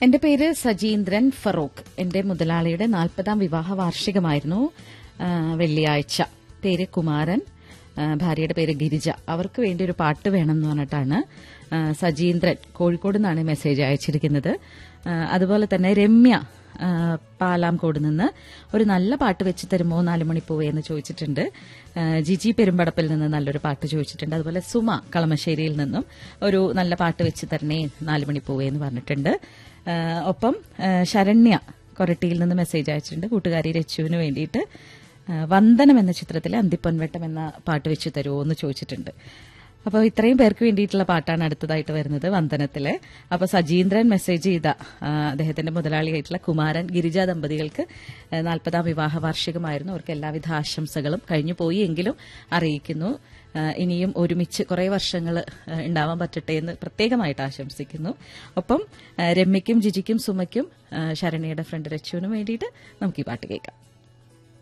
എന്റെ പേര് സജീന്ദ്രൻ ഫറൂഖ് എന്റെ മുതലാളിയുടെ നാൽപ്പതാം വിവാഹ വാർഷികമായിരുന്നു ആ, വെള്ളിയാഴ്ച പേര് കുമാരൻ ആ, ഭാര്യയുടെ പേര് ഗിരിജ അവർക്ക് വേണ്ടി ഒരു പാട്ട് വേണം എന്ന് പറഞ്ഞിട്ടാണ് ആ, സജീന്ദ്രൻ കോഴിക്കോട് നിന്നാണ് മെസ്സേജ് അയച്ചിരിക്കുന്നത് ആ, അതുപോലെ തന്നെ രമ്യ ആ, പാലാംകോട് നിന്ന് ഒരു നല്ല പാട്ട് വെച്ച് തരുമോ നാലുമണിപ്പൂവേ എന്ന് ചോദിച്ചിട്ടുണ്ട് ആ, ജിജി പെരുമ്പടപ്പിൽ നിന്ന് നല്ലൊരു പാട്ട് ചോദിച്ചിട്ടുണ്ട് അതുപോലെ സുമ കളമശ്ശേരിയിൽ നിന്നും ഒരു നല്ല പാട്ട് വെച്ച് തരണേ നാലുമണിപ്പൂവേ എന്ന് പറഞ്ഞിട്ടുണ്ട് ആ, ഒപ്പം ആ, ശരണ്യ കൊരട്ടിയിൽ നിന്ന് മെസ്സേജ് അയച്ചിട്ടുണ്ട് കൂട്ടുകാരി രച്ചുവിന് വേണ്ടിയിട്ട് ആ, വന്ദനം എന്ന ചിത്രത്തിലെ അന്തിപ്പൊൻവട്ടം എന്ന പാട്ട് വെച്ച് തരുമോ എന്ന് ചോദിച്ചിട്ടുണ്ട് അപ്പോൾ ഇത്രയും പേർക്ക് വേണ്ടിയിട്ടുള്ള പാട്ടാണ് അടുത്തതായിട്ട് വരുന്നത് വന്ദനത്തിലെ അപ്പോൾ സജീന്ദ്രൻ മെസ്സേജ് ചെയ്ത ആ, അദ്ദേഹത്തിന്റെ മുതലാളിയായിട്ടുള്ള കുമാരൻ ഗിരിജ ദമ്പതികൾക്ക് ആ, നാൽപ്പതാം വിവാഹ വാർഷികമായിരുന്നു അവർക്ക് എല്ലാവിധ ആശംസകളും കഴിഞ്ഞു പോയി എങ്കിലും അറിയിക്കുന്നു ആ, ഇനിയും ഒരുമിച്ച് കുറേ വർഷങ്ങൾ ഉണ്ടാവാൻ പറ്റട്ടെ എന്ന് പ്രത്യേകമായിട്ട് ആശംസിക്കുന്നു ഒപ്പം ആ, രമ്യയ്ക്കും ജിജിക്കും സുമയ്ക്കും ആ, ശരണ്യയുടെ ഫ്രണ്ട് രച്ചുവിനും വേണ്ടിയിട്ട് നമുക്ക് ഈ പാട്ട് കേൾക്കാം